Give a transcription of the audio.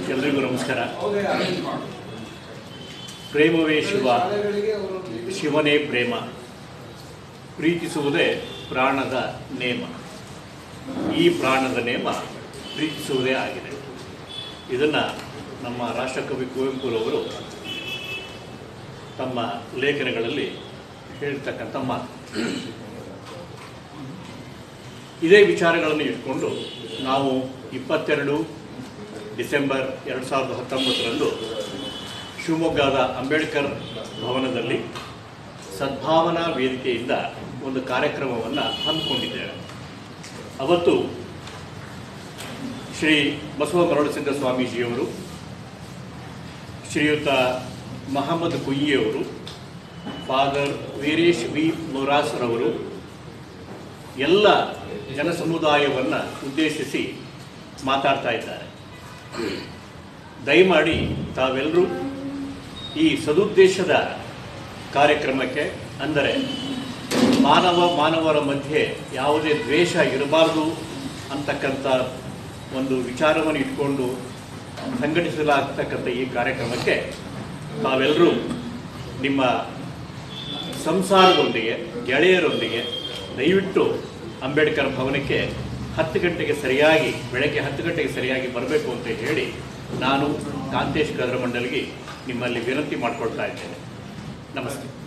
ಎಲ್ರಿಗೂ ನಮಸ್ಕಾರ ಪ್ರೇಮವೇ ಶಿವ ಶಿವನೇ ಪ್ರೇಮ ಪ್ರೀತಿಸುವುದೇ ಪ್ರಾಣದ ನೇಮ ಈ ಪ್ರಾಣದ ನೇಮ ಪ್ರೀತಿಸುವುದೇ ಆಗಿದೆ ಇದನ್ನು ನಮ್ಮ ರಾಷ್ಟ್ರಕವಿ ಕುವೆಂಪುರವರು ತಮ್ಮ ಲೇಖನಗಳಲ್ಲಿ ಹೇಳ್ತಕ್ಕಂಥ ಮಾತು ಇದೇ ವಿಚಾರಗಳನ್ನು ಇಟ್ಕೊಂಡು ನಾವು ಇಪ್ಪತ್ತೆರಡು ಡಿಸೆಂಬರ್ ಎರಡು ಸಾವಿರದ ಹತ್ತೊಂಬತ್ತರಂದು ಶಿವಮೊಗ್ಗದ ಅಂಬೇಡ್ಕರ್ ಭವನದಲ್ಲಿ ಸದ್ಭಾವನಾ ವೇದಿಕೆಯಿಂದ ಒಂದು ಕಾರ್ಯಕ್ರಮವನ್ನು ಹಮ್ಮಿಕೊಂಡಿದ್ದೇವೆ ಅವತ್ತು ಶ್ರೀ ಬಸವ ಮರಳಸಿದ್ದ ಸ್ವಾಮೀಜಿಯವರು ಶ್ರೀಯುತ ಮಹಮ್ಮದ್ ಕುಯ್ಯಿಯವರು ಫಾದರ್ ವೀರೇಶ್ ವಿ ಮೊರಾಸ್ರವರು ಎಲ್ಲ ಜನ ಸಮುದಾಯವನ್ನು ಉದ್ದೇಶಿಸಿ ಮಾತಾಡ್ತಾ ಇದ್ದಾರೆ ದಯಮಾಡಿ ತಾವೆಲ್ಲರೂ ಈ ಸದುದ್ದೇಶದ ಕಾರ್ಯಕ್ರಮಕ್ಕೆ ಅಂದರೆ ಮಾನವ ಮಾನವರ ಮಧ್ಯೆ ಯಾವುದೇ ದ್ವೇಷ ಇರಬಾರ್ದು ಅಂತಕ್ಕಂಥ ಒಂದು ವಿಚಾರವನ್ನು ಇಟ್ಕೊಂಡು ಸಂಘಟಿಸಲಾಗ್ತಕ್ಕಂಥ ಈ ಕಾರ್ಯಕ್ರಮಕ್ಕೆ ತಾವೆಲ್ಲರೂ ನಿಮ್ಮ ಸಂಸಾರದೊಂದಿಗೆ ಗೆಳೆಯರೊಂದಿಗೆ ದಯವಿಟ್ಟು ಅಂಬೇಡ್ಕರ್ ಭವನಕ್ಕೆ ಹತ್ತು ಗಂಟೆಗೆ ಸರಿಯಾಗಿ ಬೆಳಗ್ಗೆ ಹತ್ತು ಗಂಟೆಗೆ ಸರಿಯಾಗಿ ಬರಬೇಕು ಅಂತ ಹೇಳಿ ನಾನು ಕಾಂತೇಶ್ ಕದ್ರಮಂಡಲ್ಗೆ ನಿಮ್ಮಲ್ಲಿ ವಿನಂತಿ ಮಾಡಿಕೊಳ್ತಾ ಇದ್ದೇನೆ ನಮಸ್ತೆ